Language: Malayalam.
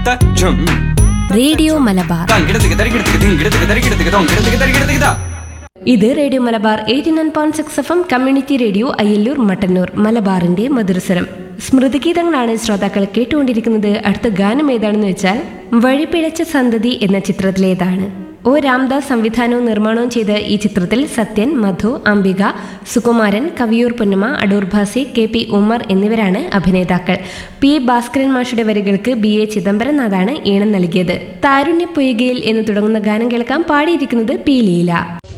ഝും റേഡിയോ മലബാർ തങ്കിടത്തിക്ക് തരികിടത്തിക്ക് തിങ്കിടത്തിക്ക് തരികിടത്തിക്ക് തൊങ്കിടത്തിക്ക് തരികിടത്തിക്ക് ഇത് radio Malabar eighty nine point six F M community radio Ayyallur Mattannur മലബാറിന്റെ മധുരസ്വരം സ്മൃതിഗീതങ്ങളാണ് ശ്രോതാക്കൾ കേട്ടുകൊണ്ടിരിക്കുന്നത് അടുത്ത ഗാനം ഏതാണെന്ന് വെച്ചാൽ വഴിപിഴച്ച സന്തതി എന്ന ചിത്രത്തിലേതാണ് ഒ രാംദാസ് സംവിധാനവും നിർമ്മാണവും ചെയ്ത ഈ ചിത്രത്തിൽ സത്യൻ മധു അംബിക സുകുമാരൻ കവിയൂർ പൊന്നമ്മ അടൂർ ഭാസി കെ പി ഉമർ എന്നിവരാണ് അഭിനേതാക്കൾ പി ഭാസ്കരൻ മാഷുടെ വരികൾക്ക് ബി എ ചിദംബരനാഥാണ് ഈണം നൽകിയത് താരുണ്യ പൊയ്കയിൽ എന്ന് തുടങ്ങുന്ന ഗാനം കേൾക്കാൻ പാടിയിരിക്കുന്നത് പി ലീല